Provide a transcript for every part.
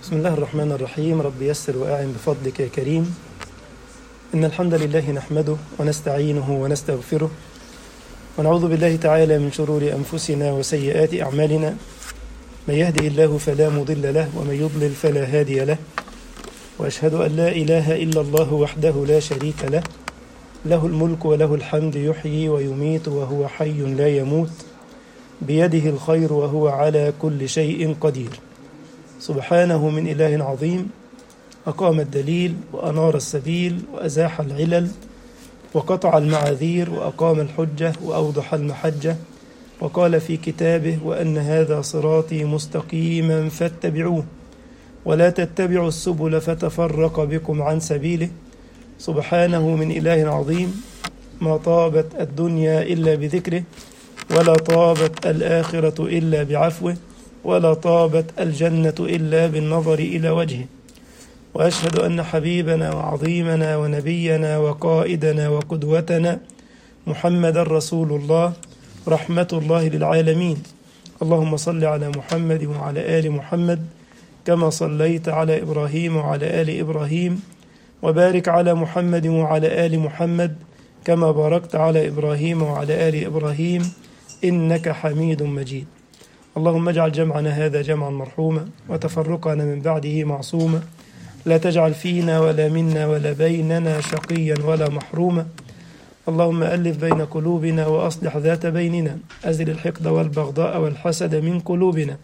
بسم الله الرحمن الرحيم رب يسر وأعن بفضلك يا كريم إن الحمد لله نحمده ونستعينه ونستغفره ونعوذ بالله تعالى من شرور أنفسنا وسيئات أعمالنا من يهدي الله فلا مضل له ومن يضلل فلا هادي له وأشهد أن لا إله إلا الله وحده لا شريك له له الملك وله الحمد يحيي ويميت وهو حي لا يموت بيده الخير وهو على كل شيء قدير سبحانه من إله عظيم أقام الدليل وأنار السبيل وأزاح العلل وقطع المعاذير وأقام الحجة وأوضح المحجة وقال في كتابه وأن هذا صراطي مستقيما فاتبعوه ولا تتبعوا السبل فتفرق بكم عن سبيله سبحانه من إله عظيم ما طابت الدنيا إلا بذكره ولا طابت الآخرة إلا بعفوه ولا طابت الجنة إلا بالنظر إلى وجهه وأشهد أن حبيبنا وعظيمنا ونبينا وقائدنا وقدوتنا محمدا رسول الله رحمة الله للعالمين اللهم صل على محمد وعلى آل محمد كما صليت على إبراهيم وعلى آل إبراهيم وبارك على محمد وعلى آل محمد كما باركت على إبراهيم وعلى آل إبراهيم إنك حميد مجيد اللهم اجعل جمعنا هذا جمعا مرحوما وتفرقنا من بعده معصوما لا تجعل فينا ولا منا ولا بيننا شقيا ولا محروما اللهم ألف بين قلوبنا وأصلح ذات بيننا أزل الحقد والبغضاء والحسد من قلوبنا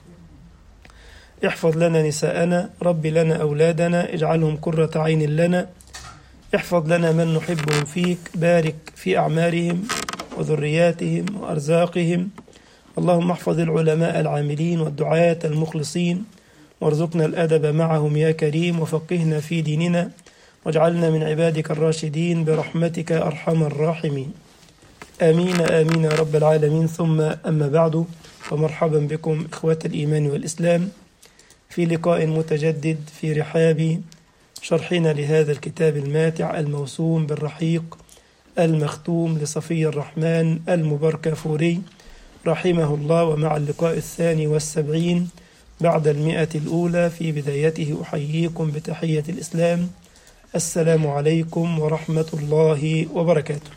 احفظ لنا نساءنا رب لنا أولادنا اجعلهم قرة عين لنا احفظ لنا من نحبهم فيك بارك في أعمارهم وذرياتهم وأرزاقهم اللهم احفظ العلماء العاملين والدعاة المخلصين وارزقنا الأدب معهم يا كريم وفقهنا في ديننا واجعلنا من عبادك الراشدين برحمتك أرحم الراحمين آمين آمين يا رب العالمين ثم أما بعد ومرحبا بكم إخوة الإيمان والإسلام في لقاء متجدد في رحاب شرحنا لهذا الكتاب الماتع الموسوم بالرحيق المختوم لصفي الرحمن المبركفوري رحمه الله ومع اللقاء الثاني والسبعين بعد المئة الأولى في بدايته أحييكم بتحية الإسلام السلام عليكم ورحمة الله وبركاته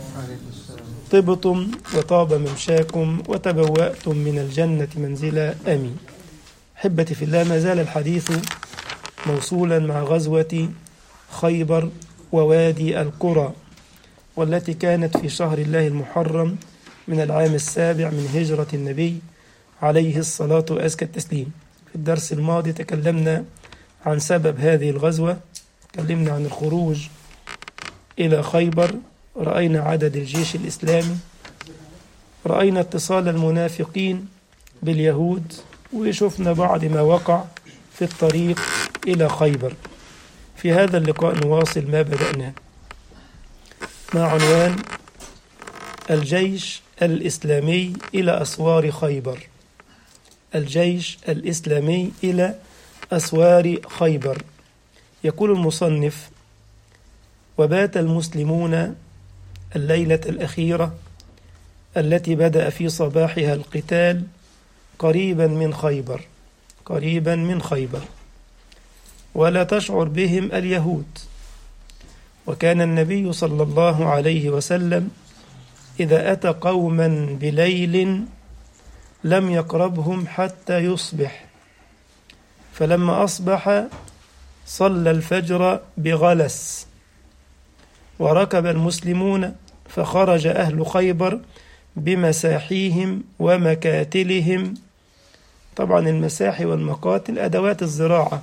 طبتم وطاب ممشاكم وتبوأتم من الجنة منزلا آمين حبتي في الله ما زال الحديث موصولا مع غزوة خيبر ووادي القرى والتي كانت في شهر الله المحرم من العام السابع من هجرة النبي عليه الصلاة وأزكى التسليم في الدرس الماضي تكلمنا عن سبب هذه الغزوة تكلمنا عن الخروج إلى خيبر رأينا عدد الجيش الإسلامي رأينا اتصال المنافقين باليهود وشفنا بعض ما وقع في الطريق إلى خيبر في هذا اللقاء نواصل ما بدأناه مع عنوان الجيش الإسلامي إلى أسوار خيبر الجيش الإسلامي إلى أسوار خيبر يقول المصنف وبات المسلمون الليلة الأخيرة التي بدأ في صباحها القتال قريبا من خيبر قريبا من خيبر ولا تشعر بهم اليهود وكان النبي صلى الله عليه وسلم إذا أتى قوما بليل لم يقربهم حتى يصبح فلما أصبح صلى الفجر بغلس وركب المسلمون فخرج أهل خيبر بمساحيهم ومكاتلهم طبعا المساحي والمقاتل أدوات الزراعة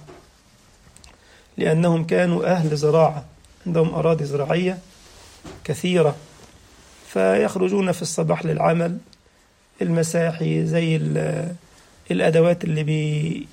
لأنهم كانوا أهل زراعة عندهم أراضي زراعية كثيرة فيخرجون في الصباح للعمل المساحي زي الأدوات اللي بي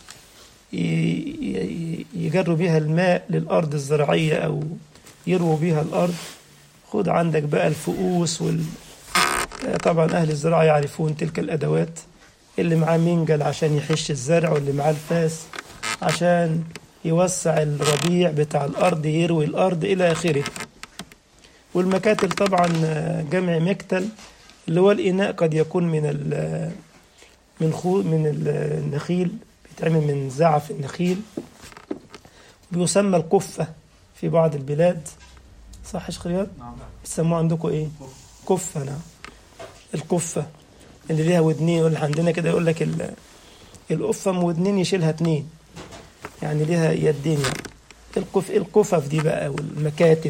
يجروا بها الماء للأرض الزراعية أو يرووا بها الأرض خد عندك بقى الفؤوس وال... طبعا أهل الزراعة يعرفون تلك الأدوات اللي معاه منجل عشان يحش الزرع واللي معاه الفاس عشان يوسع الربيع بتاع الأرض يروي الأرض إلى آخره والمكاتل طبعا جمع مكتل اللي هو الإناء قد يكون من ال من خو من النخيل تعمل من زعف النخيل بيسمى الكفة في بعض البلاد صح يا شيخ رياض؟ نعم بتسموه عندكم ايه؟ كفة نعم الكفة اللي ليها ودنين يقول عندنا كده يقول لك ال- القفة ام ودنين يشيلها اتنين يعني ليها يدين يعني الكف الكفف دي بقى والمكاتب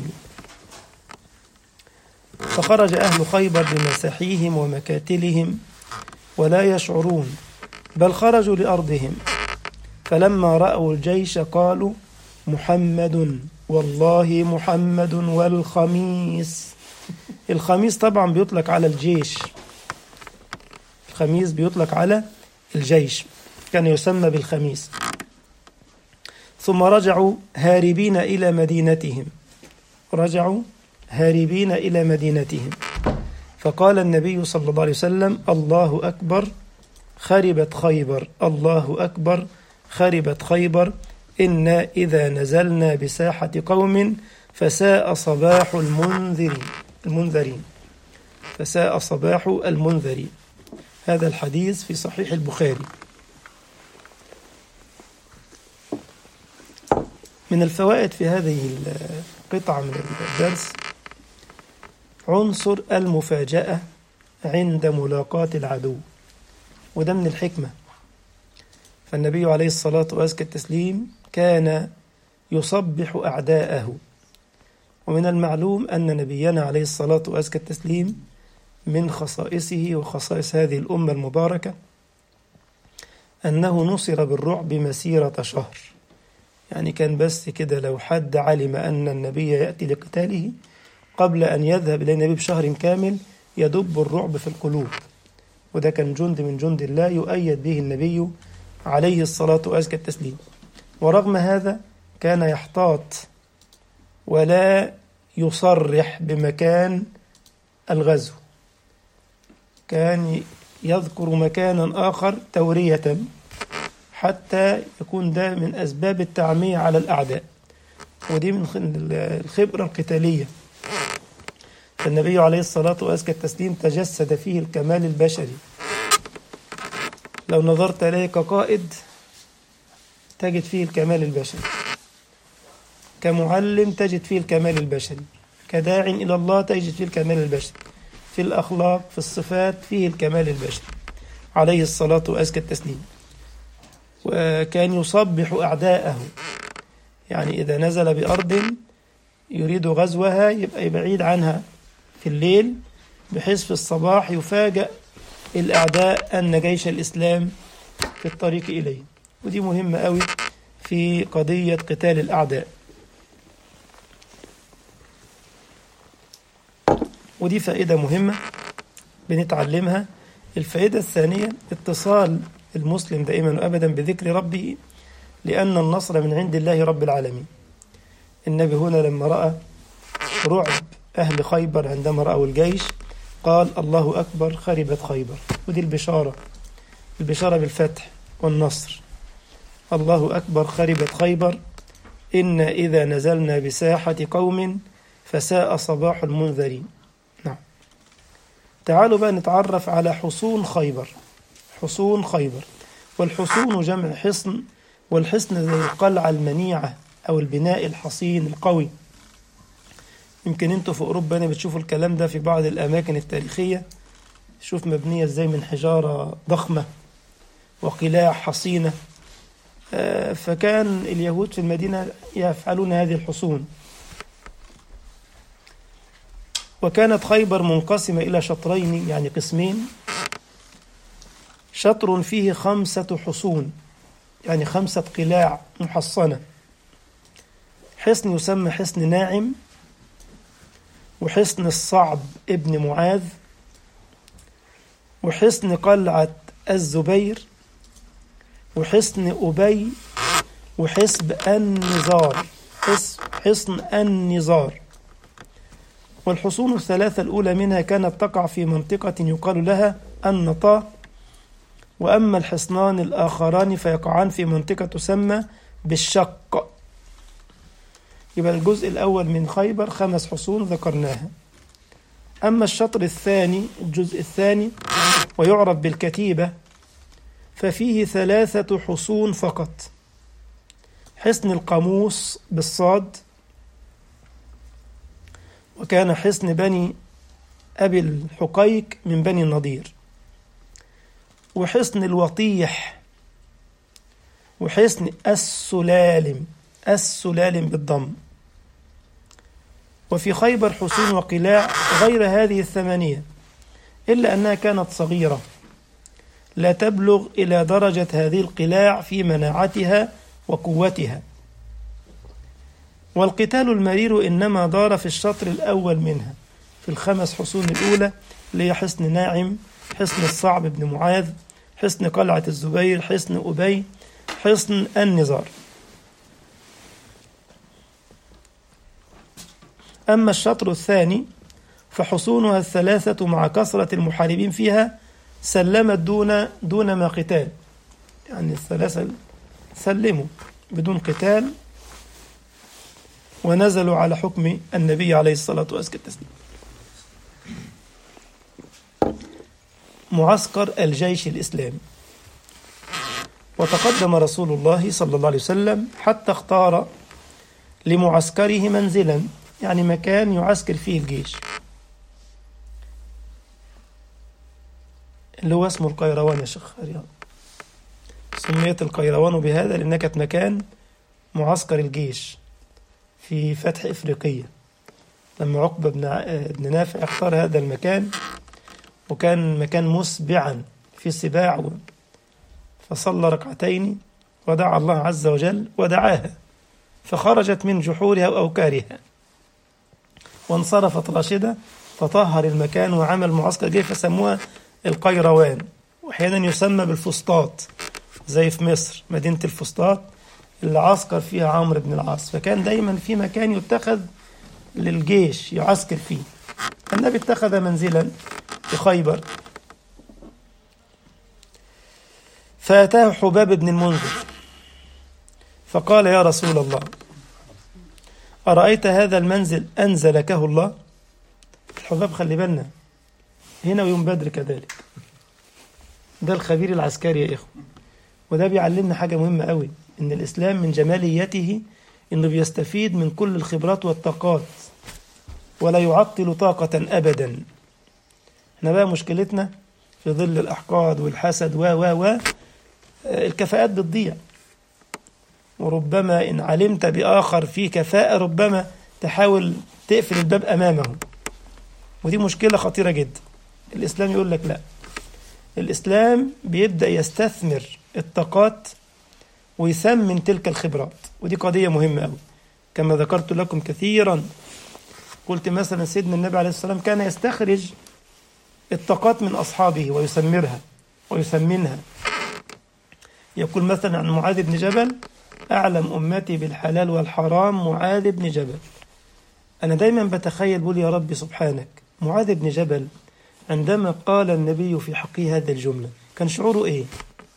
فخرج أهل خيبر بمساحيهم ومكاتلهم ولا يشعرون بل خرجوا لأرضهم فلما رأوا الجيش قالوا محمد والله محمد والخميس الخميس طبعا بيطلق على الجيش الخميس بيطلق على الجيش كان يسمى بالخميس ثم رجعوا هاربين إلى مدينتهم رجعوا هاربين إلى مدينتهم فقال النبي صلى الله عليه وسلم الله أكبر خربت خيبر الله أكبر خربت خيبر إنا إذا نزلنا بساحة قوم فساء صباح المنذرين المنذرين فساء صباح المنذرين هذا الحديث في صحيح البخاري من الفوائد في هذه القطعة من الدرس عنصر المفاجأة عند ملاقاة العدو وده من الحكمة فالنبي عليه الصلاة وأزكى التسليم كان يصبح أعداءه ومن المعلوم أن نبينا عليه الصلاة وأزكى التسليم من خصائصه وخصائص هذه الأمة المباركة أنه نصر بالرعب مسيرة شهر يعني كان بس كده لو حد علم أن النبي يأتي لقتاله قبل أن يذهب إلى النبي بشهر كامل يدب الرعب في القلوب وده كان جند من جند الله يؤيد به النبي عليه الصلاة وأزكى التسليم ورغم هذا كان يحتاط ولا يصرح بمكان الغزو كان يذكر مكانا آخر تورية حتى يكون ده من أسباب التعمية على الأعداء ودي من الخبرة القتالية فالنبي عليه الصلاة وأزكى التسليم تجسد فيه الكمال البشري لو نظرت إليه كقائد تجد فيه الكمال البشري كمعلم تجد فيه الكمال البشري كداع إلى الله تجد فيه الكمال البشري في الأخلاق في الصفات فيه الكمال البشري عليه الصلاة وأزكى التسليم وكان يصبح أعداءه يعني إذا نزل بأرض يريد غزوها يبقى بعيد عنها في الليل بحيث في الصباح يفاجأ الأعداء أن جيش الإسلام في الطريق إليه ودي مهمة قوي في قضية قتال الأعداء ودي فائدة مهمة بنتعلمها الفائدة الثانية اتصال المسلم دائما وأبدا بذكر ربه لأن النصر من عند الله رب العالمين النبي هنا لما رأى رعب أهل خيبر عندما رأوا الجيش قال الله أكبر خربت خيبر ودي البشارة البشارة بالفتح والنصر الله أكبر خربت خيبر إنا إذا نزلنا بساحة قوم فساء صباح المنذرين نعم تعالوا بقى نتعرف على حصون خيبر حصون خيبر والحصون جمع حصن والحصن زي القلعة المنيعة أو البناء الحصين القوي يمكن انتوا في أوروبا هنا بتشوفوا الكلام ده في بعض الأماكن التاريخية شوف مبنية ازاي من حجارة ضخمة وقلاع حصينة آه، فكان اليهود في المدينة يفعلون هذه الحصون وكانت خيبر منقسمة إلى شطرين يعني قسمين شطر فيه خمسة حصون يعني خمسة قلاع محصنة حصن يسمى حصن ناعم وحصن الصعب ابن معاذ وحصن قلعة الزبير وحصن أبي وحصب النزار حص- حصن النزار والحصون الثلاثة الأولى منها كانت تقع في منطقة يقال لها النطاة وأما الحصنان الآخران فيقعان في منطقة تسمى بالشق يبقى الجزء الأول من خيبر خمس حصون ذكرناها أما الشطر الثاني الجزء الثاني ويعرف بالكتيبة ففيه ثلاثة حصون فقط حصن القاموس بالصاد وكان حصن بني أبي الحقيق من بني النضير وحصن الوطيح وحصن السلالم السلالم بالضم وفي خيبر حصون وقلاع غير هذه الثمانية إلا أنها كانت صغيرة لا تبلغ إلى درجة هذه القلاع في مناعتها وقوتها والقتال المرير إنما دار في الشطر الأول منها في الخمس حصون الأولى اللي هي حصن ناعم حصن الصعب بن معاذ حصن قلعة الزبير حصن أبي حصن النزار أما الشطر الثاني فحصونها الثلاثة مع كثرة المحاربين فيها سلمت دون دون ما قتال يعني الثلاثة سلموا بدون قتال ونزلوا على حكم النبي عليه الصلاة والسلام معسكر الجيش الإسلامي وتقدم رسول الله صلى الله عليه وسلم حتى اختار لمعسكره منزلا يعني مكان يعسكر فيه الجيش اللي هو اسمه القيروان يا شيخ رياض سميت القيروان بهذا لأنها كانت مكان معسكر الجيش في فتح إفريقية لما عقبة بن بن نافع اختار هذا المكان وكان مكان مسبعا في سباع فصلى ركعتين ودعا الله عز وجل ودعاها فخرجت من جحورها وأوكارها وانصرفت راشدة فطهر المكان وعمل معسكر جيش فسموها القيروان وأحيانا يسمى بالفسطاط زي في مصر مدينة الفسطاط اللي عسكر فيها عمرو بن العاص فكان دايما في مكان يتخذ للجيش يعسكر فيه النبي اتخذ منزلا في خيبر فأتاه حباب بن المنذر فقال يا رسول الله أرأيت هذا المنزل أنزلكه الله الحباب خلي بالنا هنا ويوم بدر كذلك ده الخبير العسكري يا إخوة وده بيعلمنا حاجة مهمة قوي إن الإسلام من جماليته إنه بيستفيد من كل الخبرات والطاقات ولا يعطل طاقة أبدا احنا بقى مشكلتنا في ظل الأحقاد والحسد و و و الكفاءات بتضيع وربما إن علمت بآخر في كفاءة ربما تحاول تقفل الباب أمامه ودي مشكلة خطيرة جدا الإسلام يقول لك لا الإسلام بيبدأ يستثمر الطاقات ويثمن تلك الخبرات ودي قضية مهمة أوي كما ذكرت لكم كثيرا قلت مثلا سيدنا النبي عليه الصلاة والسلام كان يستخرج الطاقات من أصحابه ويسمرها ويثمنها يقول مثلا عن معاذ بن جبل أعلم أمتي بالحلال والحرام معاذ بن جبل أنا دايما بتخيل بقول يا رب سبحانك معاذ بن جبل عندما قال النبي في حقه هذه الجملة كان شعوره إيه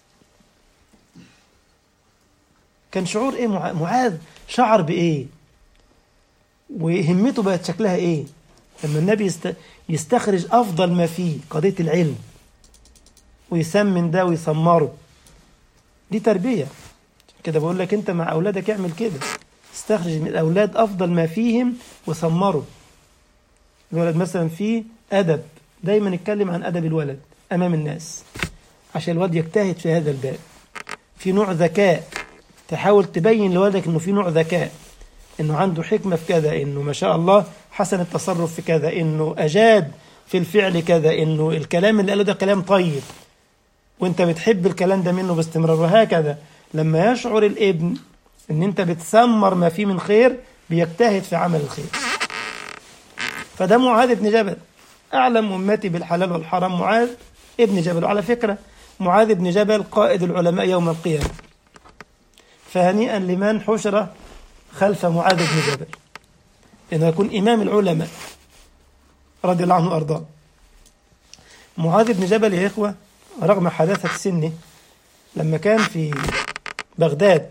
كان شعور إيه معاذ شعر بإيه وهمته بقت شكلها إيه لما النبي يستخرج أفضل ما فيه قضية العلم ويسمن ده ويسمره دي تربية كده بقول لك أنت مع أولادك اعمل كده استخرج من الأولاد أفضل ما فيهم وسمره الولد مثلا فيه أدب دايما نتكلم عن أدب الولد أمام الناس عشان الولد يجتهد في هذا الباب في نوع ذكاء تحاول تبين لولدك انه في نوع ذكاء انه عنده حكمة في كذا انه ما شاء الله حسن التصرف في كذا انه اجاد في الفعل كذا انه الكلام اللي قاله ده كلام طيب وانت بتحب الكلام ده منه باستمرار وهكذا لما يشعر الابن ان انت بتثمر ما فيه من خير بيجتهد في عمل الخير فده معاذ بن جبل اعلم امتي بالحلال والحرام معاذ ابن جبل وعلى فكره معاذ بن جبل قائد العلماء يوم القيامه فهنيئا لمن حشر خلف معاذ بن جبل انه يكون امام العلماء رضي الله عنه وارضاه معاذ بن جبل يا اخوه رغم حداثه سنه لما كان في بغداد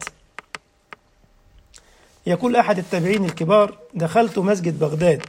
يقول احد التابعين الكبار دخلت مسجد بغداد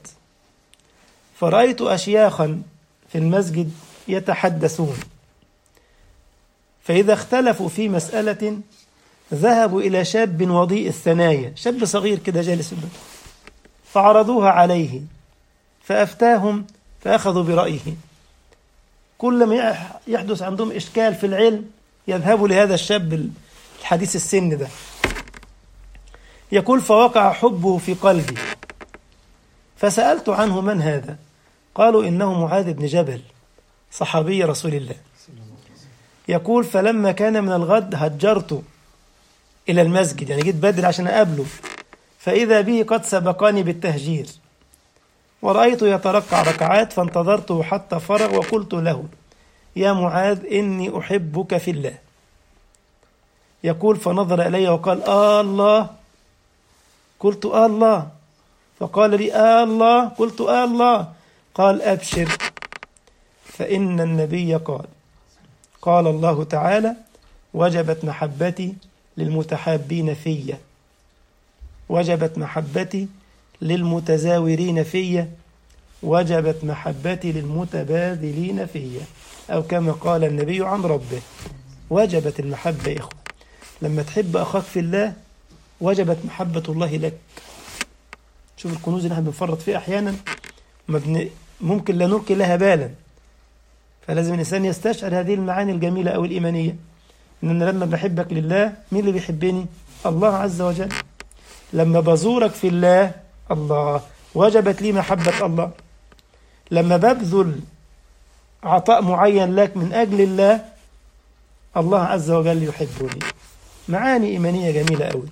فرأيت أشياخا في المسجد يتحدثون فإذا اختلفوا في مسألة ذهبوا إلى شاب وضيء الثنايا شاب صغير كده جالس فعرضوها عليه فأفتاهم فأخذوا برأيه كلما يحدث عندهم إشكال في العلم يذهبوا لهذا الشاب الحديث السن ده يقول فوقع حبه في قلبي فسألت عنه من هذا قالوا إنه معاذ بن جبل صحابي رسول الله يقول فلما كان من الغد هجرت إلى المسجد يعني جيت بدري عشان أقابله فإذا به قد سبقني بالتهجير ورأيته يتركع ركعات فانتظرته حتى فرغ وقلت له يا معاذ إني أحبك في الله يقول فنظر إلي وقال آه الله قلت آه الله فقال لي آه الله قلت آه الله قال أبشر فإن النبي قال قال الله تعالى وجبت محبتي للمتحابين في وجبت محبتي للمتزاورين في وجبت محبتي للمتبادلين في أو كما قال النبي عن ربه وجبت المحبة يا إخوة لما تحب أخاك في الله وجبت محبة الله لك شوف الكنوز اللي احنا بنفرط فيها أحيانا ممكن لا نلقي لها بالا فلازم الإنسان يستشعر هذه المعاني الجميلة أو الإيمانية إن أنا لما بحبك لله مين اللي بيحبني الله عز وجل لما بزورك في الله الله وجبت لي محبة الله لما ببذل عطاء معين لك من أجل الله الله عز وجل يحبني معاني إيمانية جميلة أوي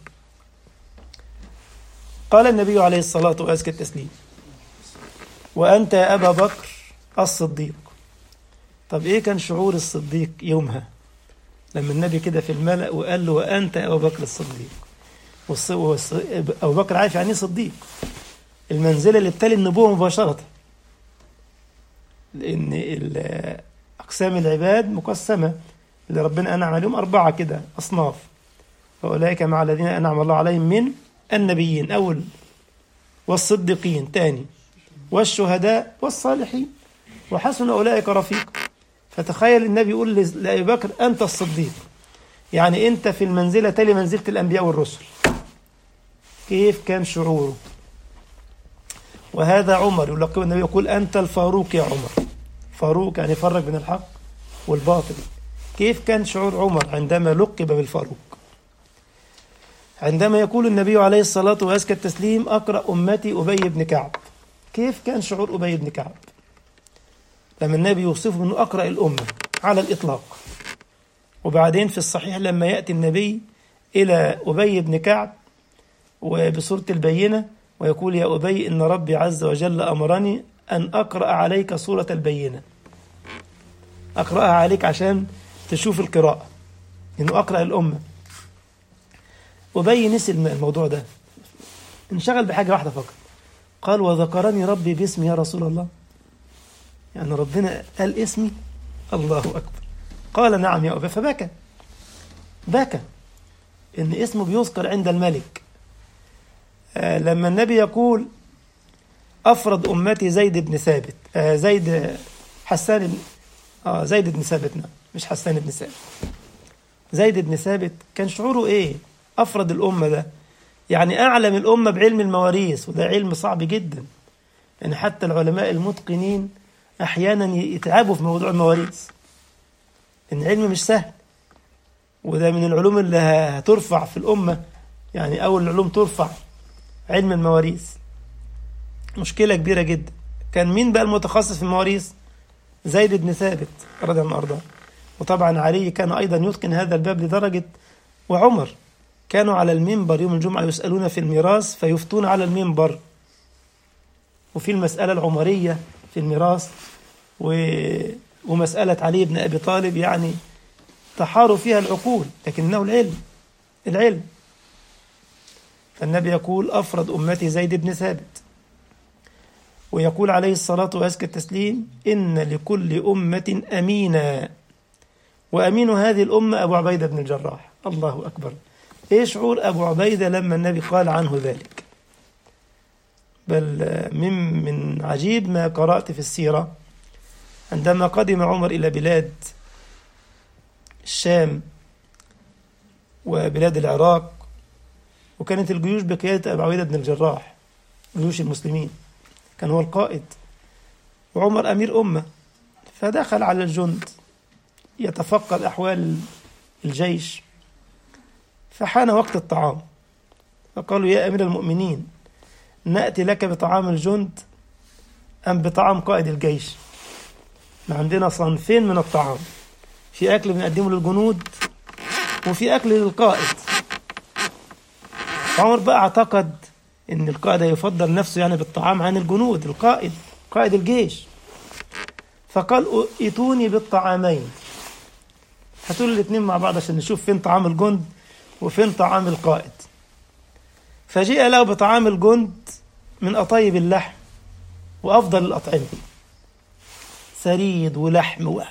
قال النبي عليه الصلاة وأزكى التسليم وأنت يا أبا بكر الصديق طب إيه كان شعور الصديق يومها لما النبي كده في الملأ وقال له وأنت يا أبا بكر الصديق والص... والص... أبو بكر عارف يعني صديق المنزلة اللي بتالي النبوة مباشرة لأن أقسام العباد مقسمة اللي ربنا أنعم عليهم أربعة كده أصناف فأولئك مع الذين أنعم الله عليهم من النبيين أول والصديقين تاني والشهداء والصالحين وحسن أولئك رفيق فتخيل النبي يقول لأبي بكر أنت الصديق يعني أنت في المنزلة تلي منزلة الأنبياء والرسل كيف كان شعوره وهذا عمر يلقب النبي يقول أنت الفاروق يا عمر فاروق يعني فرق بين الحق والباطل كيف كان شعور عمر عندما لقب بالفاروق عندما يقول النبي عليه الصلاة وأزكى التسليم أقرأ أمتي أبي بن كعب كيف كان شعور أبي بن كعب لما النبي يوصفه أنه أقرأ الأمة على الإطلاق وبعدين في الصحيح لما يأتي النبي إلى أبي بن كعب وبصورة البينة ويقول يا أبي إن ربي عز وجل أمرني أن أقرأ عليك سورة البينة أقرأها عليك عشان تشوف القراءة إنه أقرأ الأمة أبي نسي الموضوع ده انشغل بحاجة واحدة فقط قال وذكرني ربي باسمي يا رسول الله يعني ربنا قال اسمي الله أكبر قال نعم يا أبي فبكى بكى إن اسمه بيذكر عند الملك آه لما النبي يقول أفرد أمتي زيد بن ثابت آه زيد حسان بن آه زيد بن ثابت نعم مش حسان بن ثابت زيد بن ثابت كان شعوره إيه أفرد الأمة ده يعني أعلم الأمة بعلم المواريث وده علم صعب جدا يعني حتى العلماء المتقنين أحيانا يتعبوا في موضوع المواريث إن علم مش سهل وده من العلوم اللي هترفع في الأمة يعني أول العلوم ترفع علم المواريث مشكلة كبيرة جدا كان مين بقى المتخصص في المواريث زيد بن ثابت رضي الله عنه وطبعا علي كان أيضا يتقن هذا الباب لدرجة وعمر كانوا على المنبر يوم الجمعة يسألون في الميراث فيفتون على المنبر وفي المسألة العمرية في الميراث و... ومسألة علي بن أبي طالب يعني تحاروا فيها العقول لكنه العلم العلم فالنبي يقول أفرد أمتي زيد بن ثابت ويقول عليه الصلاة وأزكى التسليم إن لكل أمة أمينا وأمين هذه الأمة أبو عبيدة بن الجراح الله أكبر إيه شعور أبو عبيدة لما النبي قال عنه ذلك بل من من عجيب ما قرأت في السيرة عندما قدم عمر إلى بلاد الشام وبلاد العراق وكانت الجيوش بقيادة أبو عبيدة بن الجراح جيوش المسلمين كان هو القائد وعمر أمير أمة فدخل على الجند يتفقد أحوال الجيش فحان وقت الطعام فقالوا يا أمير المؤمنين نأتي لك بطعام الجند أم بطعام قائد الجيش ما عندنا صنفين من الطعام في أكل بنقدمه للجنود وفي أكل للقائد عمر بقى اعتقد ان القائد يفضل نفسه يعني بالطعام عن الجنود القائد قائد الجيش فقال ائتوني بالطعامين هاتوا الاثنين مع بعض عشان نشوف فين طعام الجند وفين طعام القائد فجيء له بطعام الجند من أطيب اللحم وأفضل الأطعمة ثريد ولحم و...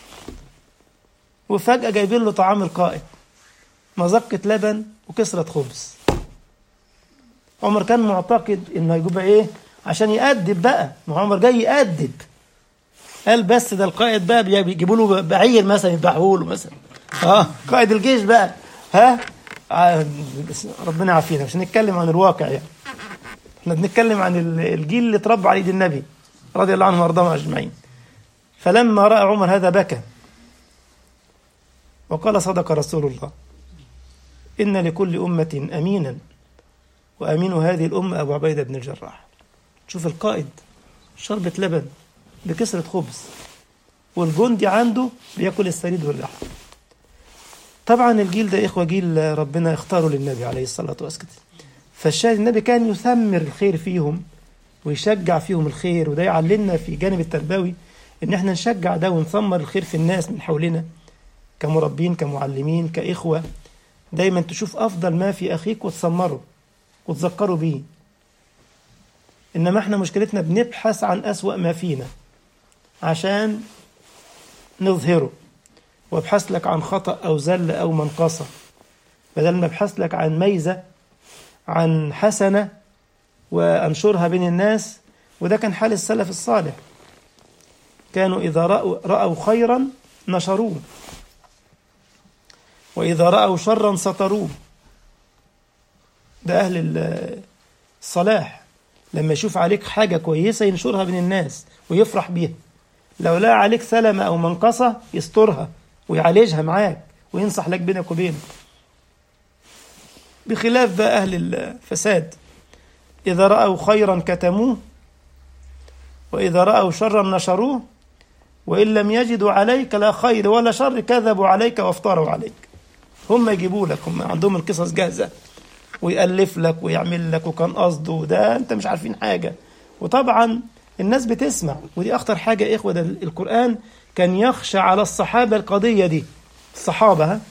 وفجأة جايبين له طعام القائد مزقة لبن وكسرة خبز عمر كان معتقد انه هيجيب ايه عشان يأدب بقى ما عمر جاي يأدب قال بس ده القائد بقى بيجيبوا له بعير مثلا يذبحوه له مثلا اه قائد الجيش بقى ها آه ربنا يعافينا مش نتكلم عن الواقع يعني احنا بنتكلم عن الجيل اللي اتربى على ايد النبي رضي الله عنهم وارضاهم اجمعين فلما راى عمر هذا بكى وقال صدق رسول الله ان لكل امه امينا وامين هذه الامه ابو عبيده بن الجراح شوف القائد شربة لبن بكسرة خبز والجندي عنده بياكل الثريد واللحم طبعا الجيل ده إخوة جيل ربنا اختاره للنبي عليه الصلاة والسلام فالشاهد النبي كان يثمر الخير فيهم ويشجع فيهم الخير وده يعلمنا في جانب التربوي ان احنا نشجع ده ونثمر الخير في الناس من حولنا كمربين كمعلمين كإخوة دايما تشوف أفضل ما في أخيك وتثمره وتذكره بيه إنما احنا مشكلتنا بنبحث عن أسوأ ما فينا عشان نظهره وابحث لك عن خطأ أو زل أو منقصة بدل ما ابحث لك عن ميزة عن حسنة وأنشرها بين الناس وده كان حال السلف الصالح كانوا إذا رأوا, رأوا خيرا نشروه وإذا رأوا شرا سطروه ده أهل الصلاح لما يشوف عليك حاجة كويسة ينشرها بين الناس ويفرح بيها لو لقى عليك سلمة أو منقصة يسترها ويعالجها معاك وينصح لك بينك وبينه بخلاف بقى أهل الفساد إذا رأوا خيرا كتموه وإذا رأوا شرا نشروه وإن لم يجدوا عليك لا خير ولا شر كذبوا عليك وافتروا عليك هم يجيبوا لك هم عندهم القصص جاهزة ويألف لك ويعمل لك وكان قصده ده أنت مش عارفين حاجة وطبعا الناس بتسمع ودي أخطر حاجة يا إخوة ده القرآن كان يخشى على الصحابة القضية دي الصحابة ها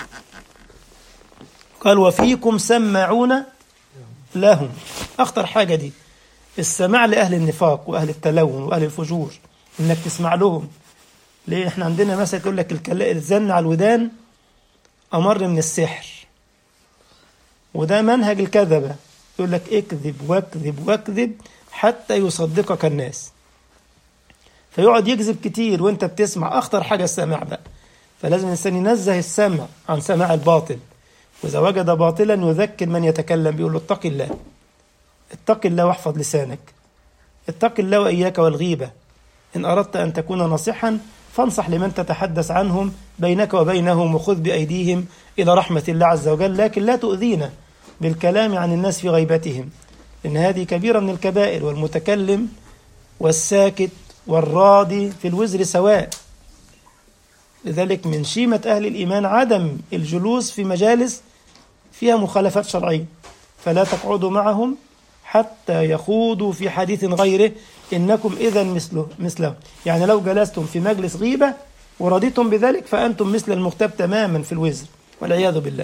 قال وفيكم سماعون لهم أخطر حاجة دي السماع لأهل النفاق وأهل التلون وأهل الفجور إنك تسمع لهم ليه إحنا عندنا مثلا يقول لك الزن على الودان أمر من السحر وده منهج الكذبة يقول لك اكذب واكذب واكذب حتى يصدقك الناس فيقعد يكذب كتير وانت بتسمع اخطر حاجه السمع بقى فلازم الانسان ينزه السمع عن سماع الباطل واذا وجد باطلا يذكر من يتكلم بيقول له اتق الله اتق الله واحفظ لسانك اتق الله واياك والغيبه ان اردت ان تكون ناصحا فانصح لمن تتحدث عنهم بينك وبينهم وخذ بايديهم الى رحمه الله عز وجل لكن لا تؤذينا بالكلام عن الناس في غيبتهم إن هذه كبيرة من الكبائر والمتكلم والساكت والراضي في الوزر سواء لذلك من شيمة أهل الإيمان عدم الجلوس في مجالس فيها مخالفات شرعية فلا تقعدوا معهم حتى يخوضوا في حديث غيره إنكم إذا مثله مثله يعني لو جلستم في مجلس غيبة ورضيتم بذلك فأنتم مثل المغتاب تماما في الوزر والعياذ بالله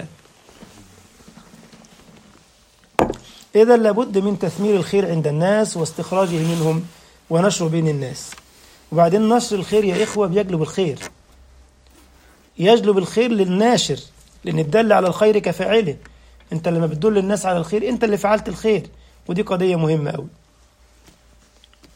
إذا لابد من تثمير الخير عند الناس واستخراجه منهم ونشره بين الناس وبعدين نشر الخير يا إخوة بيجلب الخير يجلب الخير للناشر لأن الدل على الخير كفاعله أنت لما بتدل الناس على الخير أنت اللي فعلت الخير ودي قضية مهمة أوي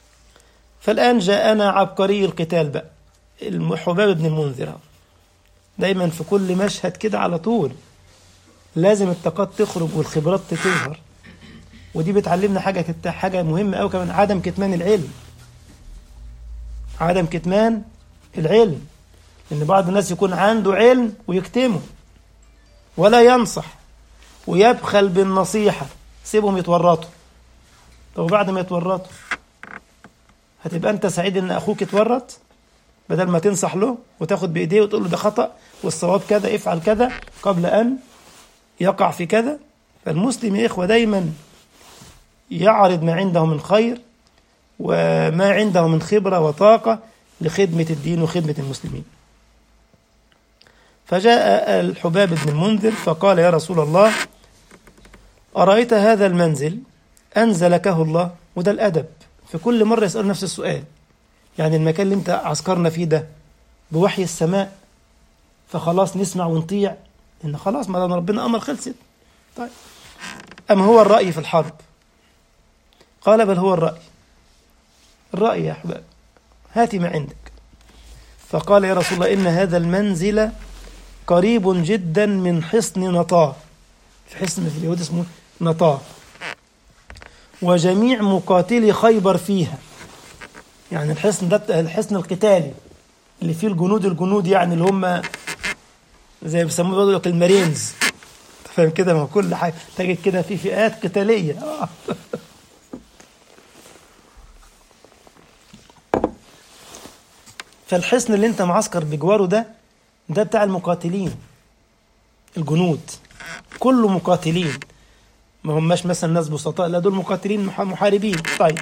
فالآن جاءنا عبقري القتال بقى حباب بن المنذر دايما في كل مشهد كده على طول لازم الطاقات تخرج والخبرات تظهر ودي بتعلمنا حاجة كت- حاجة مهمة أوي كمان عدم كتمان العلم عدم كتمان العلم إن بعض الناس يكون عنده علم ويكتمه ولا ينصح ويبخل بالنصيحة سيبهم يتورطوا طب وبعد ما يتورطوا هتبقى أنت سعيد إن أخوك يتورط بدل ما تنصح له وتاخد بإيديه وتقول له ده خطأ والصواب كذا افعل كذا قبل أن يقع في كذا فالمسلم يا إخوة دايما يعرض ما عنده من خير وما عنده من خبرة وطاقة لخدمة الدين وخدمة المسلمين فجاء الحباب بن المنذر فقال يا رسول الله أرأيت هذا المنزل أنزلكه الله وده الأدب في كل مرة يسأل نفس السؤال يعني المكان اللي انت عسكرنا فيه ده بوحي السماء فخلاص نسمع ونطيع ان خلاص ما دام ربنا امر خلصت طيب ام هو الراي في الحرب قال بل هو الراي الراي يا احباب هات ما عندك فقال يا رسول الله ان هذا المنزل قريب جدا من حصن نطاه في حصن في اليهود اسمه نطاه وجميع مقاتلي خيبر فيها يعني الحصن ده الحصن القتالي اللي فيه الجنود الجنود يعني اللي هم زي ما بيسموه بيقولوا لك المارينز أنت فاهم كده ما هو كل حاجه تجد كده في فئات قتاليه آه. فالحصن اللي انت معسكر بجواره ده ده بتاع المقاتلين الجنود كله مقاتلين ما هماش مثلا ناس بسطاء لا دول مقاتلين مح- محاربين طيب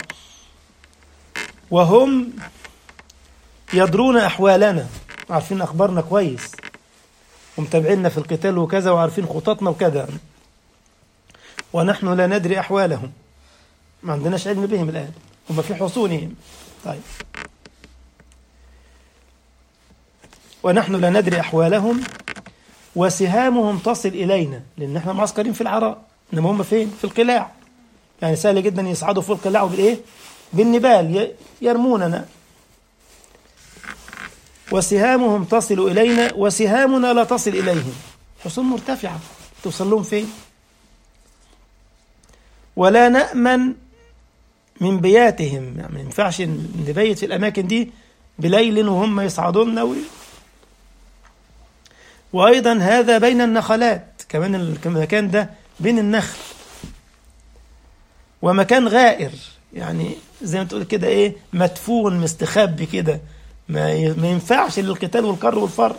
وهم يدرون أحوالنا عارفين أخبارنا كويس ومتابعيننا في القتال وكذا وعارفين خططنا وكذا ونحن لا ندري أحوالهم ما عندناش علم بهم الآن هم في حصونهم طيب ونحن لا ندري أحوالهم وسهامهم تصل إلينا لأن احنا معسكرين في العراء إنما هم فين؟ في القلاع يعني سهل جدا يصعدوا فوق القلاع بالإيه؟ بالنبال ي- يرموننا وسهامهم تصل إلينا وسهامنا لا تصل إليهم حصون مرتفعة توصل لهم فين ولا نأمن من بياتهم يعني ما ينفعش نبيت في الأماكن دي بليل وهم يصعدون وي- وأيضا هذا بين النخلات كمان المكان ده بين النخل ومكان غائر يعني زي ما تقول كده ايه مدفون مستخبي كده ما ي- ما ينفعش للقتال والكر والفر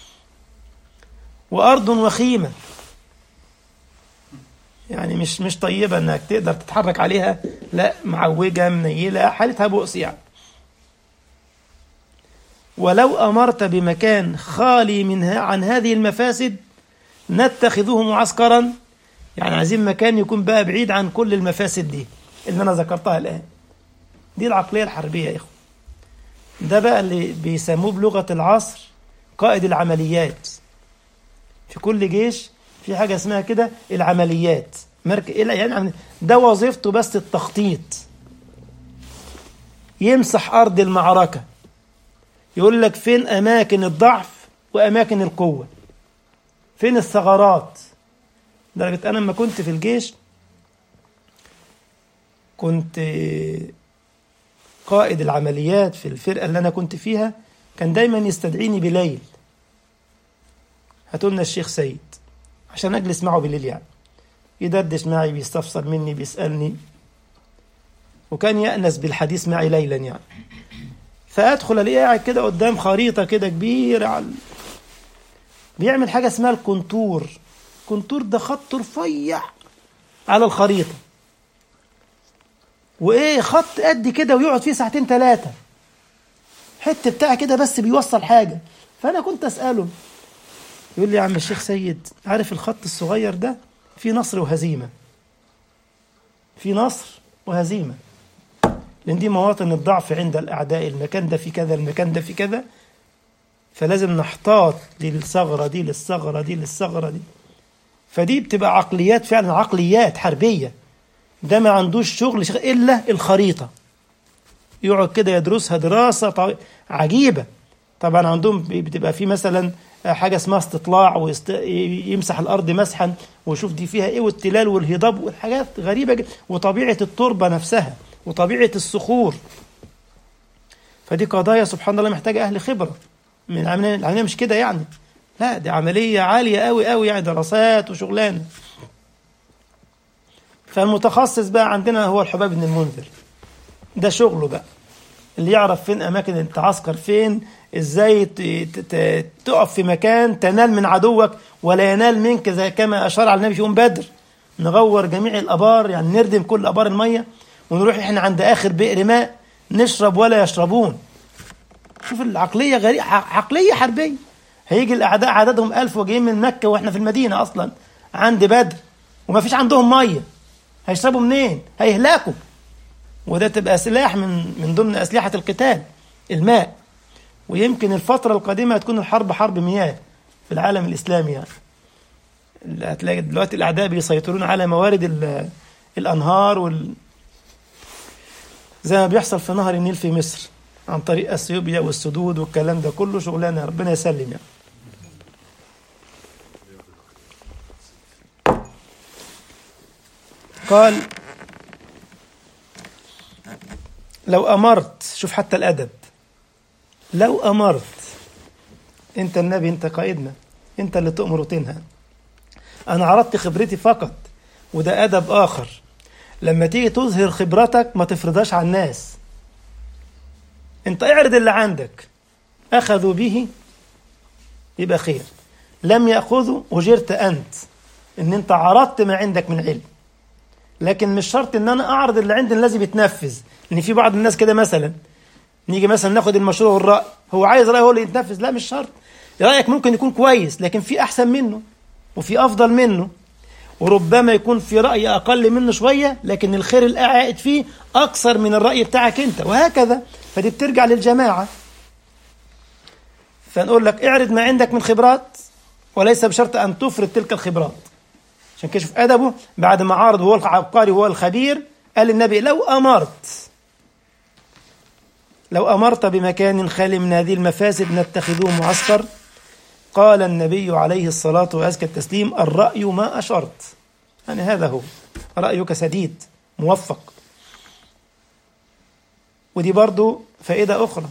وارض وخيمه يعني مش مش طيبه انك تقدر تتحرك عليها لا معوجه منيله حالتها بؤس يعني ولو امرت بمكان خالي منها عن هذه المفاسد نتخذه معسكرا يعني عايزين مكان يكون بقى بعيد عن كل المفاسد دي اللي انا ذكرتها الان دي العقليه الحربيه يا اخوه ده بقى اللي بيسموه بلغه العصر قائد العمليات في كل جيش في حاجه اسمها كده العمليات مرك... يعني ده وظيفته بس التخطيط يمسح ارض المعركه يقول لك فين اماكن الضعف واماكن القوه فين الثغرات لدرجه انا لما كنت في الجيش كنت قائد العمليات في الفرقه اللي انا كنت فيها كان دايما يستدعيني بليل هاتوا لنا الشيخ سيد عشان اجلس معه بالليل يعني يدردش معي بيستفسر مني بيسالني وكان يأنس بالحديث معي ليلا يعني فادخل الاقيه قاعد كده قدام خريطه كده كبيره على بيعمل حاجه اسمها الكونتور الكونتور ده خط رفيع على الخريطه وايه خط قد كده ويقعد فيه ساعتين ثلاثه حته بتاع كده بس بيوصل حاجه فانا كنت اساله يقول لي يا عم الشيخ سيد عارف الخط الصغير ده في نصر وهزيمه في نصر وهزيمه لان دي مواطن الضعف عند الاعداء المكان ده في كذا المكان ده في كذا فلازم نحتاط للثغره دي للثغره دي للثغره دي فدي بتبقى عقليات فعلا عقليات حربيه ده ما عندوش شغل شغل الا الخريطه يقعد كده يدرسها دراسه طو... عجيبه طبعا عندهم بتبقى في مثلا حاجة اسمها استطلاع ويمسح الأرض مسحا ويشوف دي فيها إيه والتلال والهضاب والحاجات غريبة جدا وطبيعة التربة نفسها وطبيعة الصخور فدي قضايا سبحان الله محتاجة أهل خبرة من العملية العملية مش كده يعني لا دي عملية عالية قوي قوي يعني دراسات وشغلانة فالمتخصص بقى عندنا هو الحباب بن المنذر ده شغله بقى اللي يعرف فين أماكن التعسكر فين ازاي تقف في مكان تنال من عدوك ولا ينال منك زي كما اشار على النبي في يوم بدر نغور جميع الابار يعني نردم كل ابار الميه ونروح احنا عند اخر بئر ماء نشرب ولا يشربون شوف العقليه غريبه عقليه حربيه هيجي الاعداء عددهم ألف وجايين من مكه واحنا في المدينه اصلا عند بدر وما فيش عندهم ميه هيشربوا منين هيهلكوا وده تبقى سلاح من من ضمن اسلحه القتال الماء ويمكن الفترة القادمة هتكون الحرب حرب مياه في العالم الإسلامي يعني هتلاقي دلوقتي الأعداء بيسيطرون على موارد الأنهار وال زي ما بيحصل في نهر النيل في مصر عن طريق أثيوبيا والسدود والكلام ده كله شغلانة ربنا يسلم يعني قال لو أمرت شوف حتى الأدب لو أمرت أنت النبي أنت قائدنا أنت اللي تؤمر وتنهى أنا عرضت خبرتي فقط وده أدب آخر لما تيجي تظهر خبرتك ما تفرضهاش على الناس أنت اعرض اللي عندك أخذوا به يبقى خير لم يأخذوا أجرت أنت إن أنت عرضت ما عندك من علم لكن مش شرط إن أنا أعرض اللي عندي الذي بيتنفذ لأن في بعض الناس كده مثلا نيجي مثلا ناخد المشروع والرأي هو عايز رأي هو اللي يتنفذ لا مش شرط رأيك ممكن يكون كويس لكن في أحسن منه وفي أفضل منه وربما يكون في رأي أقل منه شوية لكن الخير القاعد فيه أكثر من الرأي بتاعك أنت وهكذا فدي بترجع للجماعة فنقول لك اعرض ما عندك من خبرات وليس بشرط أن تفرض تلك الخبرات عشان كده شوف أدبه بعد ما عارض هو العبقري وهو الخبير قال النبي لو أمرت لو أمرت بمكان خالي من هذه المفاسد نتخذوه معسكر قال النبي عليه الصلاة وأزكى التسليم الرأي ما أشرت يعني هذا هو رأيك سديد موفق ودي برضو فائدة أخرى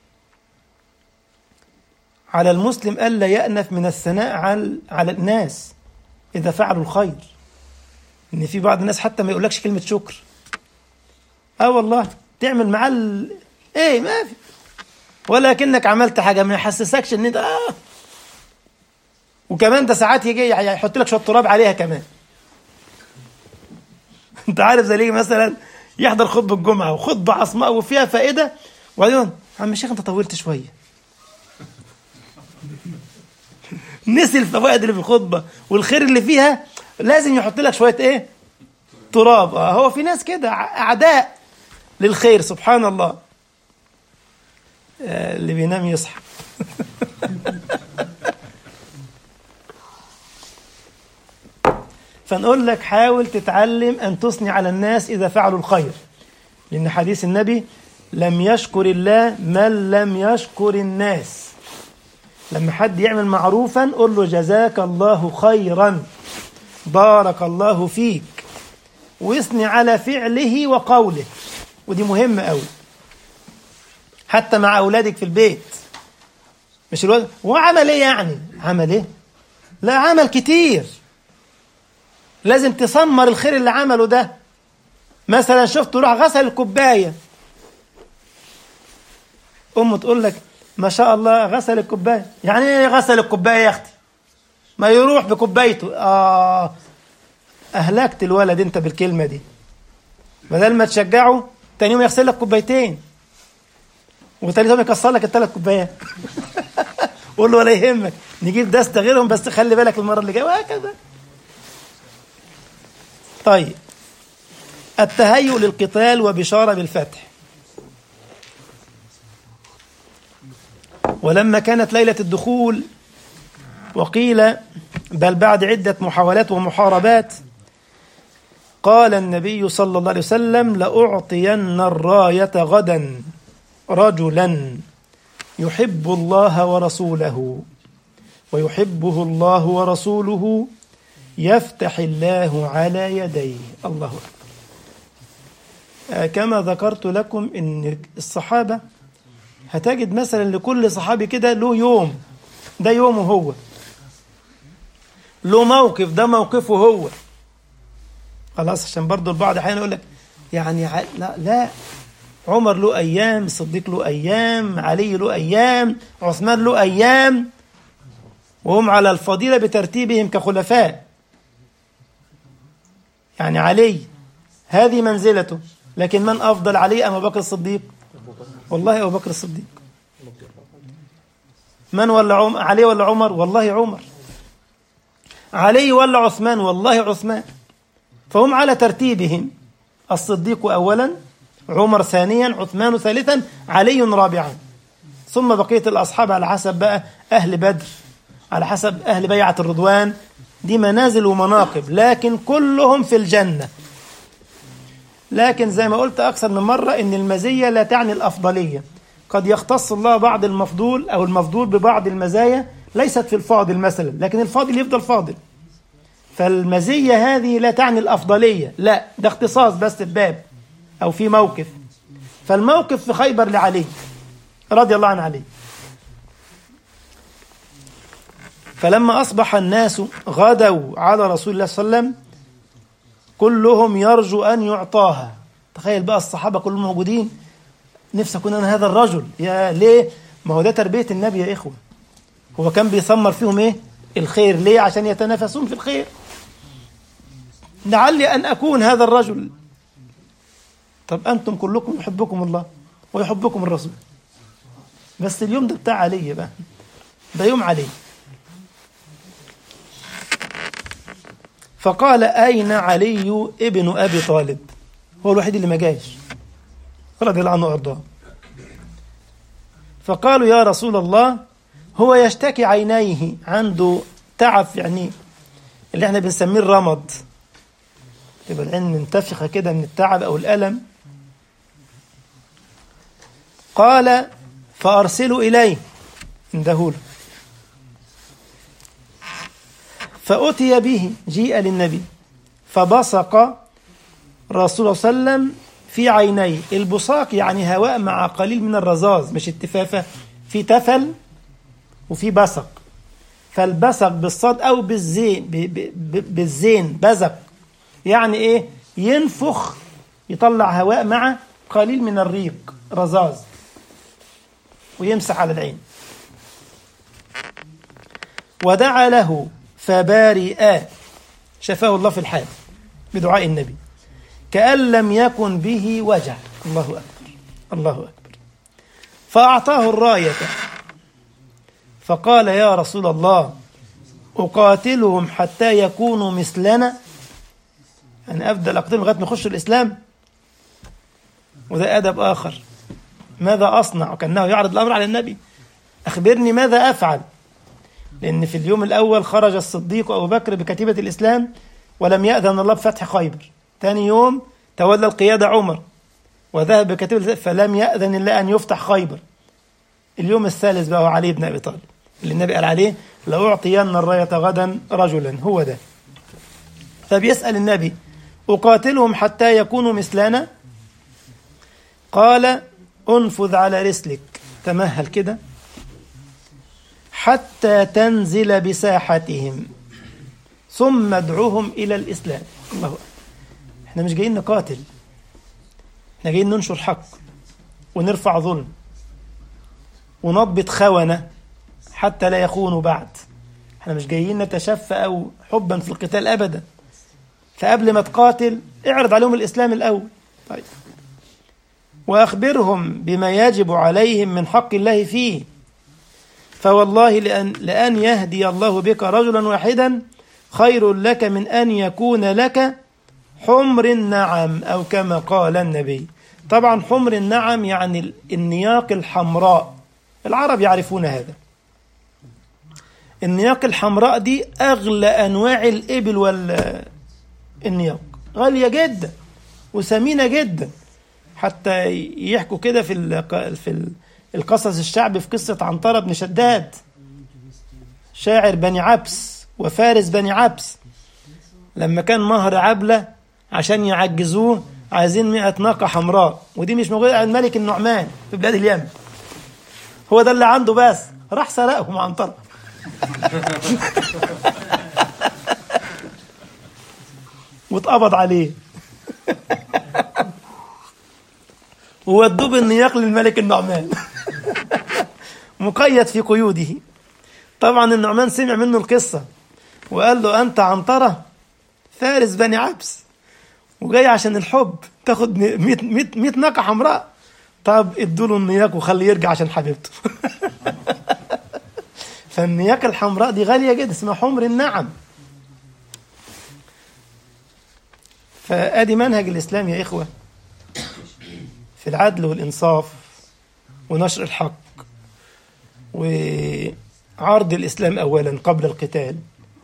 على المسلم ألا يأنف من الثناء على على الناس إذا فعلوا الخير إن في بعض الناس حتى ما يقولكش كلمة شكر آه والله تعمل معاه ال... إيه ما في ولكنك عملت حاجة ما يحسسكش إن أنت آه وكمان ده ساعات يجي يحط لك شوية تراب عليها كمان أنت عارف زي مثلا يحضر خطبة الجمعة وخطبة عصماء وفيها فائدة وبعدين عم الشيخ أنت طولت شوية نسي الفوائد اللي في الخطبة والخير اللي فيها لازم يحط لك شوية ايه تراب آه هو في ناس كده أعداء للخير سبحان الله آه اللي بينام يصحى فنقول لك حاول تتعلم أن تثني على الناس إذا فعلوا الخير لأن حديث النبي لم يشكر الله من لم يشكر الناس لما حد يعمل معروفا قول له جزاك الله خيرا بارك الله فيك واثني على فعله وقوله ودي مهمة قوي حتى مع أولادك في البيت مش الولد هو عمل ايه يعني عمل ايه لا عمل كتير لازم تسمر الخير اللي عمله ده مثلا شفته راح غسل الكوبايه امه تقول لك ما شاء الله غسل الكوبايه يعني ايه غسل الكوبايه يا اختي ما يروح بكوبايته اه اهلكت الولد انت بالكلمه دي بدل ما تشجعه تاني يوم يغسل لك كوبايتين وتاني يوم يكسر لك الثلاث كوبايات قول له ولا يهمك نجيب دستة غيرهم بس خلي بالك المره اللي جايه وهكذا طيب التهيؤ للقتال وبشاره بالفتح ولما كانت ليلة الدخول وقيل بل بعد عدة محاولات ومحاربات قال النبي صلى الله عليه وسلم لأعطين الراية غدا رجلا يحب الله ورسوله ويحبه الله ورسوله يفتح الله على يديه الله أكبر آه، كما ذكرت لكم ان الصحابة هتجد مثلا لكل صحابي كده له يوم ده يومه هو له موقف ده موقفه هو خلاص عشان برضو البعض احيانا يقول لك يعني ع- لا لا عمر له ايام الصديق له ايام علي له ايام عثمان له ايام وهم على الفضيلة بترتيبهم كخلفاء يعني علي هذه منزلته لكن من أفضل علي أم أبو بكر الصديق والله أبو بكر الصديق من ولا عم... علي ولا عمر والله عمر علي ولا عثمان والله عثمان فهم على ترتيبهم الصديق أولا عمر ثانيا عثمان ثالثا علي رابعا ثم بقية الأصحاب على حسب بقى أهل بدر على حسب أهل بيعة الرضوان دي منازل ومناقب لكن كلهم في الجنة لكن زي ما قلت أكثر من مرة إن المزية لا تعني الأفضلية قد يختص الله بعض المفضول أو المفضول ببعض المزايا ليست في الفاضل مثلا لكن الفاضل يفضل فاضل فالمزية هذه لا تعني الأفضلية لا ده اختصاص بس في باب أو في موقف فالموقف في خيبر لعلي رضي الله عن علي فلما أصبح الناس غدوا على رسول الله صلى الله عليه وسلم كلهم يرجو أن يعطاها تخيل بقى الصحابة كلهم موجودين نفسي أكون أنا هذا الرجل يا ليه ما هو ده تربية النبي يا إخوة هو كان بيثمر فيهم إيه الخير ليه عشان يتنافسون في الخير لعلي أن أكون هذا الرجل طب أنتم كلكم يحبكم الله ويحبكم الرسول بس اليوم ده بتاع علي بقى ده يوم علي فقال أين علي ابن أبي طالب هو الوحيد اللي ما جاش رضي الله عنه وأرضاه فقالوا يا رسول الله هو يشتكي عينيه عنده تعب في عينيه اللي احنا بنسميه الرمد تبقى العين منتفخة كده من التعب أو الألم قال فأرسلوا إليه اندهوله فأتي به جيء للنبي فبصق رسول الله صلى الله عليه وسلم في عينيه البصاق يعني هواء مع قليل من الرذاذ مش اتفافة في تفل وفي بصق فالبصق بالصاد أو بالزين ب- ب- ب- بالزين بزق يعني إيه ينفخ يطلع هواء مع قليل من الريق رذاذ ويمسح على العين ودعا له فبارئا شفاه الله في الحال بدعاء النبي كأن لم يكن به وجع الله أكبر الله أكبر فأعطاه الراية فقال يا رسول الله أقاتلهم حتى يكونوا مثلنا أنا أبدأ أقتلهم لغاية ما يخشوا الإسلام وده أدب آخر ماذا أصنع وكأنه يعرض الأمر على النبي أخبرني ماذا أفعل لأن في اليوم الأول خرج الصديق أبو بكر بكتيبة الإسلام ولم يأذن الله بفتح خيبر ثاني يوم تولى القيادة عمر وذهب بكتيبة الإسلام فلم يأذن الله أن يفتح خيبر اليوم الثالث بقى هو علي بن أبي طالب اللي النبي قال عليه لأعطين الراية غدا رجلا هو ده فبيسأل النبي أقاتلهم حتى يكونوا مثلنا قال انفذ على رسلك تمهل كده حتى تنزل بساحتهم ثم ادعوهم إلى الإسلام الله أكبر. احنا مش جايين نقاتل احنا جايين ننشر حق ونرفع ظلم ونضبط خونة حتى لا يخونوا بعد احنا مش جايين نتشفى أو حبا في القتال أبدا فقبل ما تقاتل اعرض عليهم الإسلام الأول طيب وأخبرهم بما يجب عليهم من حق الله فيه فوالله لأن, لأن يهدي الله بك رجلا واحدا خير لك من أن يكون لك حمر النعم أو كما قال النبي طبعا حمر النعم يعني النياق الحمراء العرب يعرفون هذا النياق الحمراء دي أغلى أنواع الإبل والنياق غالية جدا وثمينة جدا حتى يحكوا كده في ال في ال القصص الشعبي في قصة عنترة بن شداد شاعر بني عبس وفارس بني عبس لما كان مهر عبلة عشان يعجزوه عايزين مئة ناقة حمراء ودي مش موجودة عند ملك النعمان في بلاد اليمن هو ده اللي عنده بس راح سرقهم عنترة واتقبض عليه وودوه بالنياق للملك النعمان مقيد في قيوده طبعا النعمان سمع منه القصة وقال له أنت عنترة فارس بني عبس وجاي عشان الحب تاخد 100 100 ناقة حمراء طب ادوا له النياق وخليه يرجع عشان حبيبته فالنياق الحمراء دي غالية جدا اسمها حمر النعم فادي منهج الاسلام يا اخوه في العدل والانصاف ونشر الحق وعرض الاسلام اولا قبل القتال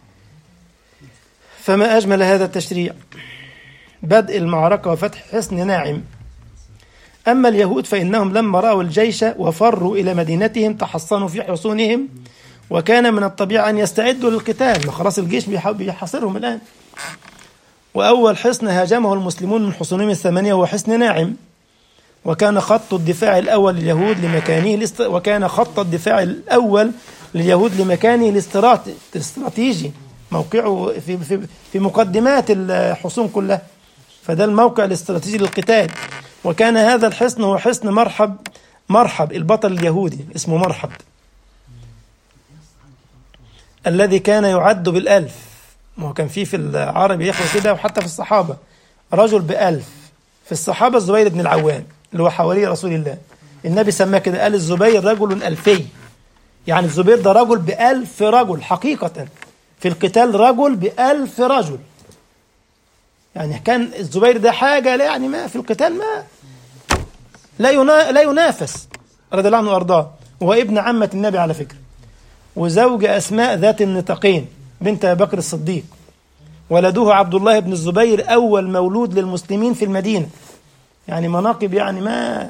فما اجمل هذا التشريع بدء المعركه وفتح حصن ناعم اما اليهود فانهم لما راوا الجيش وفروا الى مدينتهم تحصنوا في حصونهم وكان من الطبيعي ان يستعدوا للقتال ما خلاص الجيش بيحاصرهم الان وأول حصن هاجمه المسلمون من حصونهم الثمانية هو حصن ناعم وكان خط الدفاع الأول لليهود لمكانه الاست... وكان خط الدفاع الأول لليهود لمكانه الاستراتي... الاستراتيجي موقعه في في في مقدمات الحصون كلها فده الموقع الاستراتيجي للقتال وكان هذا الحصن هو حصن مرحب مرحب البطل اليهودي اسمه مرحب الذي كان يعد بالألف ما هو كان في في العرب يا اخوه كده وحتى في الصحابه رجل بألف في الصحابه الزبير بن العوام اللي هو حوالي رسول الله النبي سماه كده قال الزبير رجل ألفي يعني الزبير ده رجل بألف رجل حقيقة في القتال رجل بألف رجل يعني كان الزبير ده حاجة لا يعني ما في القتال ما لا ينا لا ينافس رضي الله عنه وأرضاه وهو ابن عمة النبي على فكرة وزوج أسماء ذات النطاقين بنت أبي بكر الصديق ولده عبد الله بن الزبير أول مولود للمسلمين في المدينة يعني مناقب يعني ما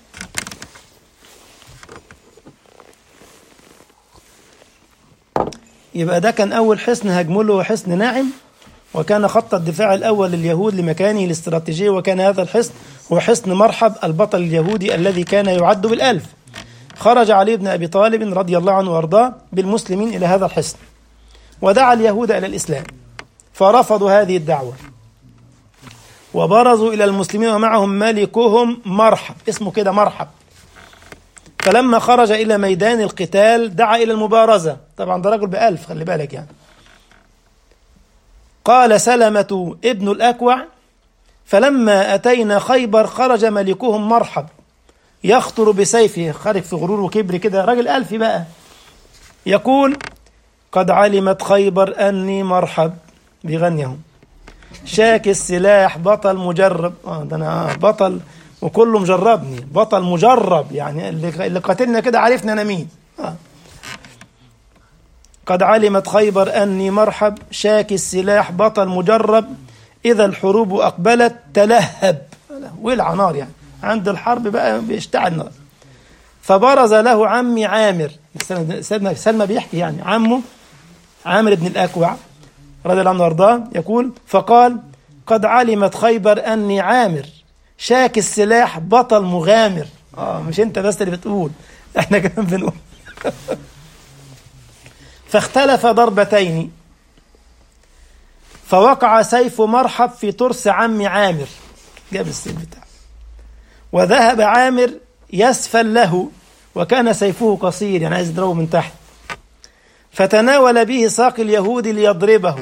يبقى ده كان أول حصن هجموا له حصن ناعم وكان خط الدفاع الأول لليهود لمكانه الاستراتيجي وكان هذا الحصن هو حصن مرحب البطل اليهودي الذي كان يعد بالألف خرج علي بن أبي طالب رضي الله عنه وأرضاه بالمسلمين إلى هذا الحصن ودعا اليهود إلى الإسلام فرفضوا هذه الدعوة وبرزوا إلى المسلمين ومعهم ملكهم مرحب اسمه كده مرحب فلما خرج إلى ميدان القتال دعا إلى المبارزة طبعا ده رجل بألف خلي بالك يعني قال سلمة ابن الأكوع فلما أتينا خيبر خرج ملكهم مرحب يخطر بسيفه خارج في غرور وكبر كده راجل ألفي بقى يقول قد علمت خيبر أني مرحب بيغنيهم شاك السلاح بطل مجرب اه ده انا بطل وكله مجربني بطل مجرب يعني اللي اللي قاتلنا كده عرفنا انا مين آه. قد علمت خيبر اني مرحب شاك السلاح بطل مجرب اذا الحروب اقبلت تلهب ولع نار يعني عند الحرب بقى بيشتعل نار فبرز له عمي عامر سلمى سلمى بيحكي يعني عمه عامر بن الاكوع رضي الله عنه وارضاه يقول فقال قد علمت خيبر اني عامر شاك السلاح بطل مغامر اه مش انت بس اللي بتقول احنا كمان بنقول فاختلف ضربتين فوقع سيف مرحب في ترس عم عامر جاب السيف بتاعه وذهب عامر يسفل له وكان سيفه قصير يعني عايز يضربه من تحت فتناول به ساق اليهود ليضربه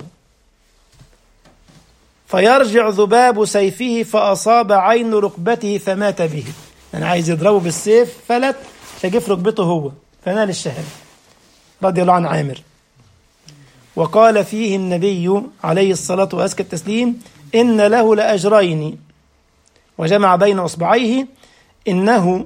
فيرجع ذباب سيفه فأصاب عين ركبته فمات به يعني عايز يضربه بالسيف فلت فجه في ركبته هو فنال الشهادة رضي الله عن عامر وقال فيه النبي عليه الصلاة وأزكى التسليم إن له لأجرين وجمع بين أصبعيه إنه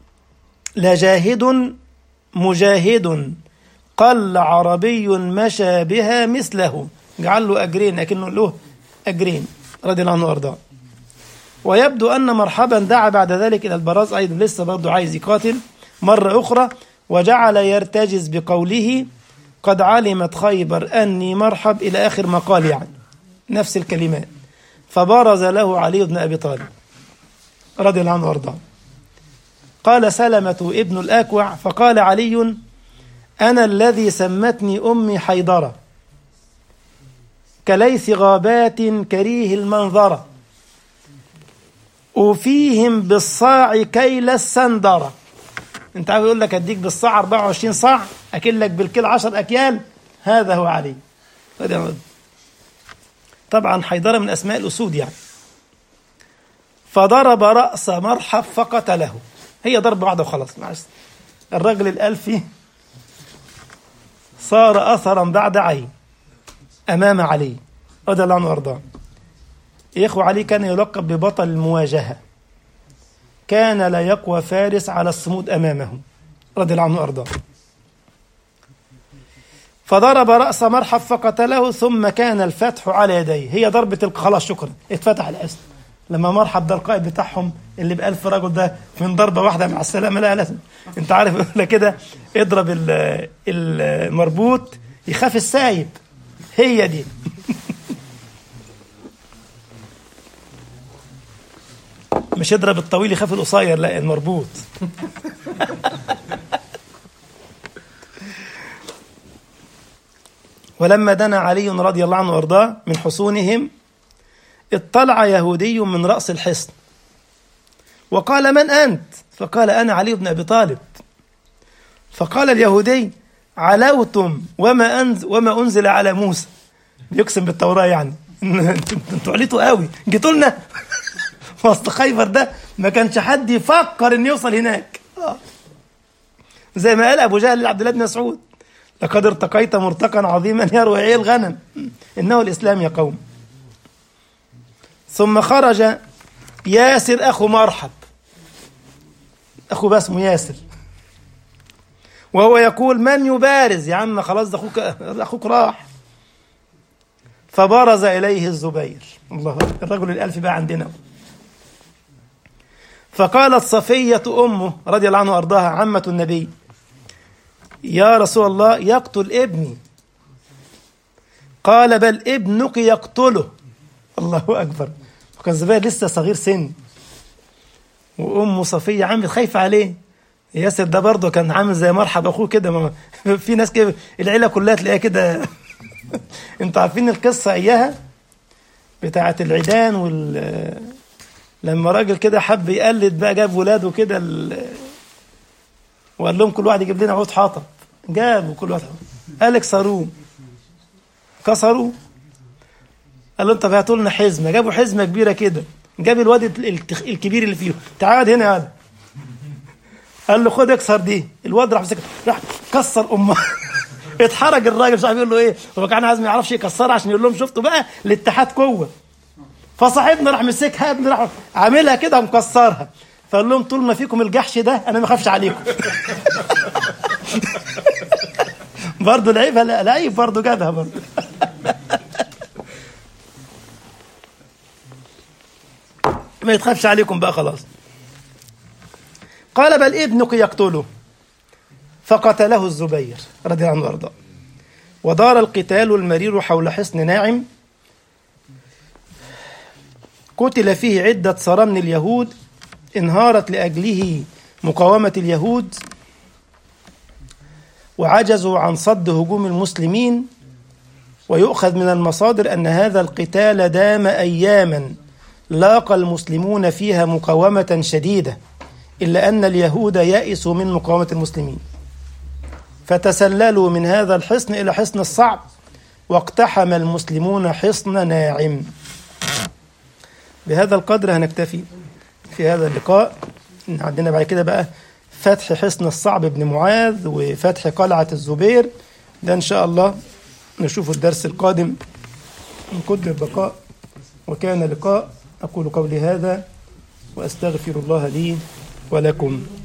لجاهد مجاهد قل عربي مشى بها مثله جعل له أجرين لكنه له أجرين رضي الله عنه وأرضاه ويبدو أن مرحبا دعا بعد ذلك إلى البراز أيضا لسه برضه عايز يقاتل مرة أخرى وجعل يرتجز بقوله قد علمت خيبر أني مرحب إلى آخر ما قال يعني نفس الكلمات فبرز له علي بن أبي طالب رضي الله عنه وارضاه قال سلمة ابن الأكوع فقال علي أنا الذي سمتني أمي حيدرة كليث غابات كريه المنظرة وفيهم بالصاع كيل السندرة انت عارف يقول لك اديك بالصاع 24 صاع اكلك بالكيل 10 اكيال هذا هو علي طبعا حيدرة من اسماء الاسود يعني فضرب رأس مرحب فقتله هي ضربة واحدة وخلاص معلش الرجل الألفي صار أثرا بعد عين أمام علي رضي الله عنه وأرضاه إخو علي كان يلقب ببطل المواجهة كان لا يقوى فارس على الصمود أمامه رضي الله عنه وأرضاه فضرب رأس مرحب فقتله ثم كان الفتح على يديه هي ضربة خلاص شكرا اتفتح الأسد لما مرحب ده القائد بتاعهم اللي بألف رجل ده من ضربة واحدة مع السلامة لا لازم انت عارف يقول كده اضرب المربوط يخاف السايب هي دي مش اضرب الطويل يخاف القصير لا المربوط ولما دنا علي رضي الله عنه وارضاه من حصونهم اطلع يهودي من رأس الحصن وقال من أنت؟ فقال أنا علي بن أبي طالب فقال اليهودي علوتم وما أنزل, وما أنزل على موسى بيقسم بالتوراة يعني انتوا عليتوا قوي جيتوا لنا وسط خيبر ده ما كانش حد يفكر انه يوصل هناك زي ما قال ابو جهل لعبد الله بن مسعود لقد ارتقيت مرتقا عظيما يروي عيه الغنم انه الاسلام يا قوم ثم خرج ياسر اخو مرحب اخو بقى اسمه ياسر وهو يقول من يبارز يا عم خلاص ده اخوك اخوك راح فبرز اليه الزبير الله الرجل الالف بقى عندنا فقالت صفية أمه رضي الله عنه وأرضاها عمة النبي يا رسول الله يقتل ابني قال بل ابنك يقتله الله أكبر وكان الزبير لسه صغير سن وأمه صفية عمت خايفة عليه ياسر ده برضه كان عامل زي مرحب أخوه كده في ناس كده العيلة كلها تلاقيها كده انتوا عارفين القصة إياها بتاعة العيدان وال لما راجل كده حب يقلد بقى جاب ولاده كده ال... وقال لهم كل واحد يجيب لنا عود حطب جابوا كل واحد قال اكسروه كسروه قال لهم طب هاتوا لنا حزمه جابوا حزمه كبيره كده جاب الواد التخ... الكبير اللي فيه تعال هنا يا هذا قال له خد اكسر دي الواد راح مسك راح كسر امه اتحرج الراجل مش عارف يقول له ايه هو كان عايز ما يعرفش يكسرها عشان يقول لهم شفتوا بقى الاتحاد قوه فصاحبنا راح مسكها ابني راح عاملها كده مكسرها فقال لهم طول ما فيكم الجحش ده انا ما اخافش عليكم برضه لعيبها لا لعيب برضه جابها برضه ما يتخافش عليكم بقى خلاص قال بل ابنك يقتله فقتله الزبير رضي الله عنه وارضاه ودار القتال المرير حول حصن ناعم قتل فيه عدة سرى من اليهود انهارت لأجله مقاومة اليهود وعجزوا عن صد هجوم المسلمين ويؤخذ من المصادر أن هذا القتال دام أياما لاقى المسلمون فيها مقاومة شديدة إلا أن اليهود يئسوا من مقاومة المسلمين فتسللوا من هذا الحصن إلى حصن الصعب واقتحم المسلمون حصن ناعم بهذا القدر هنكتفي في هذا اللقاء عندنا بعد كده بقى فتح حصن الصعب بن معاذ وفتح قلعة الزبير ده إن شاء الله نشوف الدرس القادم من قدر البقاء وكان لقاء أقول قولي هذا وأستغفر الله لي ولكم